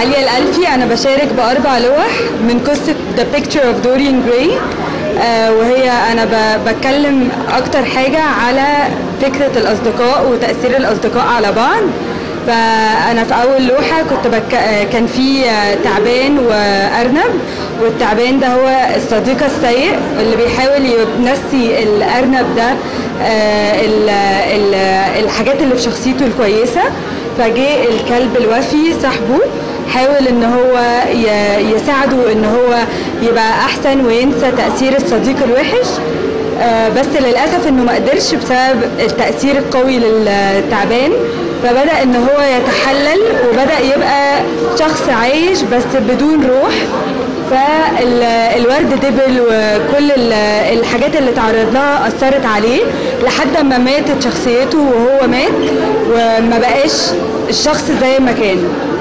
عليا الألفي أنا بشارك بأربع لوح من قصة The Picture of Dorian Gray آه، وهي أنا ب- بتكلم أكتر حاجة على فكرة الأصدقاء وتأثير الأصدقاء على بعض فأنا في أول لوحة كنت بك... آه، كان في آه، تعبان وأرنب والتعبان ده هو الصديق السيء اللي بيحاول ينسي الأرنب ده آه، ال... ال... الحاجات اللي في شخصيته الكويسة فجاء الكلب الوفي صاحبه حاول ان هو ي- يساعده ان هو يبقى احسن وينسى تاثير الصديق الوحش آه، بس للاسف انه ما قدرش بسبب التاثير القوي للتعبان فبدا ان هو يتحلل وبدا يبقى شخص عايش بس بدون روح فالورد دبل وكل ال- الحاجات اللي تعرض لها اثرت عليه لحد ما ماتت شخصيته وهو مات وما بقاش الشخص زي ما كان